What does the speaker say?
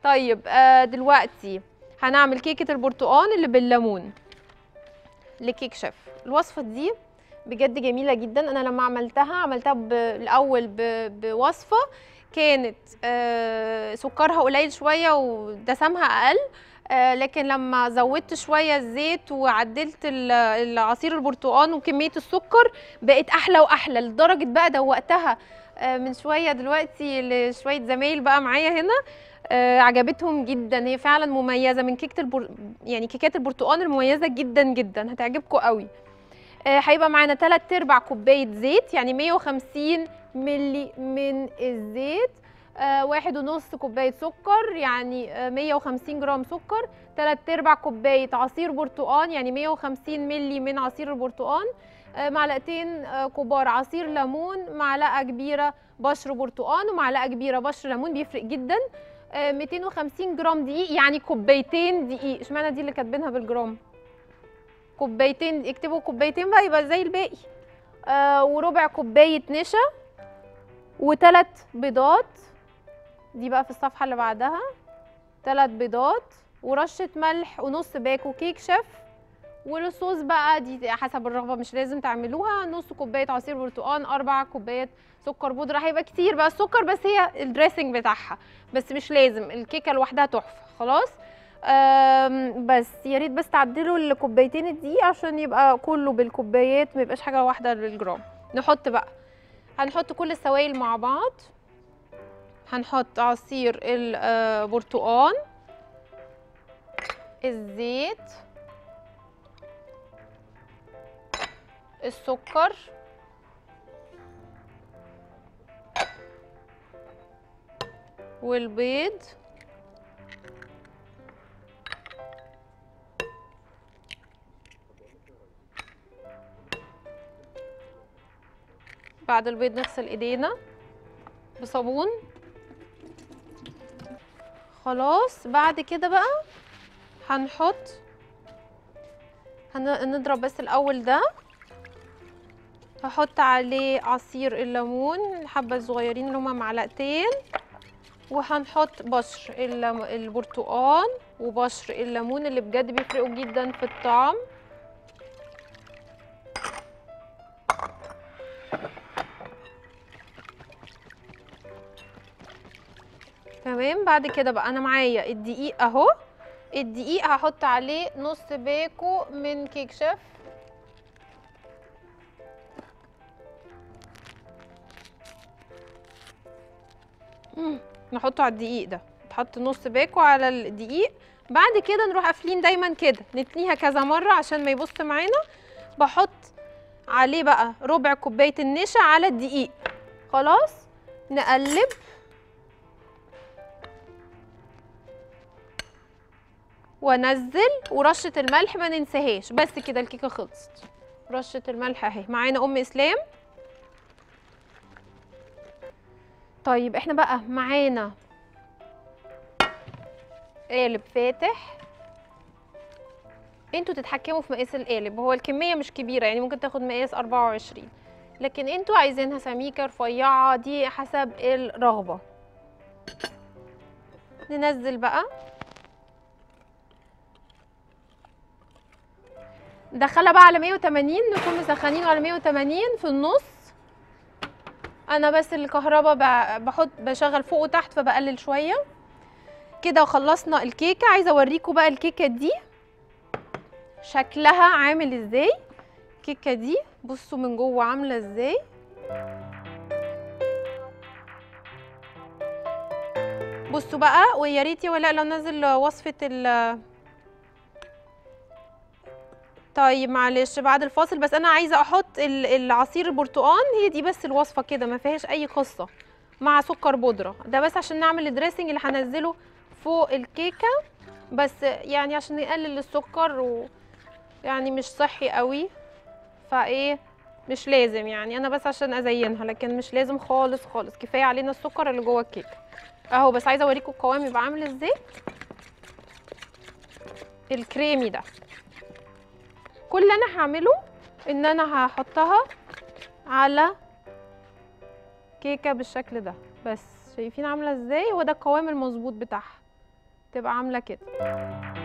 طيب آه دلوقتي هنعمل كيكه البرتقال اللي بالليمون لكيك شيف الوصفه دي بجد جميله جدا انا لما عملتها عملتها ب- الاول ب- بوصفه كانت آه سكرها قليل شويه ودسمها اقل آه لكن لما زودت شويه الزيت وعدلت ال- العصير البرتقال وكميه السكر بقت احلى واحلى لدرجه بقى دوقتها آه من شويه دلوقتي لشويه زمايل بقى معايا هنا آه عجبتهم جدا هي فعلا مميزه من كيكه البر... يعني كيكات البرتقال المميزه جدا جدا هتعجبكم قوي آه، هيبقى معانا 3 ارباع كوبايه زيت يعني 150 ملي من الزيت آه، واحد ونص كوبايه سكر يعني آه، 150 جرام سكر 3 ارباع كوبايه عصير برتقال يعني 150 ملي من عصير البرتقال آه، معلقتين آه، كبار عصير ليمون معلقه كبيره بشر برتقال ومعلقه كبيره بشر ليمون بيفرق جدا آه، 250 جرام دقيق يعني كوبايتين دقيق اشمعنى دي اللي كاتبينها بالجرام كوبايتين اكتبوا كوبايتين بقى يبقى زي الباقي آه وربع كوبايه نشا وثلاث بيضات دي بقى في الصفحه اللي بعدها ثلاث بيضات ورشه ملح ونص باكو كيك شيف والصوص بقى دي حسب الرغبه مش لازم تعملوها نص كوبايه عصير برتقال اربع كوبايات سكر بودره هيبقى كتير بقى السكر بس هي الدريسنج بتاعها بس مش لازم الكيكه لوحدها تحفه خلاص أم، بس يا ريت بس تعدلوا الكوبايتين الدقيق عشان يبقى كله بالكوبايات ما يبقاش حاجه واحده بالجرام نحط بقى هنحط كل السوائل مع بعض هنحط عصير البرتقال الزيت السكر والبيض بعد البيض نغسل ايدينا بصابون خلاص بعد كده بقى هنحط هنضرب بس الاول ده هحط عليه عصير الليمون الحبه الصغيرين اللي هما معلقتين وهنحط بشر اللم... البرتقال وبشر الليمون اللي بجد بيفرقوا جدا في الطعم تمام بعد كده بقى انا معايا الدقيق اهو الدقيق هحط عليه نص باكو من كيك شيف مم، نحطه على الدقيق ده تحط نص باكو على الدقيق بعد كده نروح قافلين دايما كده نتنيها كذا مره عشان ما يبص معانا بحط عليه بقى ربع كوبايه النشا على الدقيق خلاص نقلب وانزل ورشه الملح ما ننساهاش بس كده الكيكه خلصت رشه الملح اهي معانا ام اسلام طيب احنا بقى معانا قالب فاتح انتوا تتحكموا في مقاس القالب هو الكميه مش كبيره يعني ممكن تاخد مقاس 24 لكن انتوا عايزينها سميكه رفيعه دي حسب الرغبه ننزل بقى ندخلها بقى على 180 نكون مسخنينه على 180 في النص انا بس الكهرباء ب- بحط بشغل فوق وتحت فبقلل شويه كده وخلصنا الكيكه عايزه اوريكم بقى الكيكه دي شكلها عامل ازاي الكيكه دي بصوا من جوه عامله ازاي بصوا بقى ويا ريت يا ولاء لو نزل وصفه ال طيب معلش بعد الفاصل بس انا عايزه احط ال- العصير البرتقال هي دي بس الوصفه كده ما فيهاش اي قصه مع سكر بودره ده بس عشان نعمل الدريسنج اللي هنزله فوق الكيكه بس يعني عشان نقلل السكر و يعني مش صحي قوي فايه مش لازم يعني انا بس عشان ازينها لكن مش لازم خالص خالص كفايه علينا السكر اللي جوه الكيكه اهو بس عايزه اوريكم القوام يبقى عامل ازاي الكريمي ده كل اللي انا هعمله ان انا هحطها على كيكه بالشكل ده بس شايفين عامله ازاي هو ده القوام المظبوط بتاعها تبقى عامله كده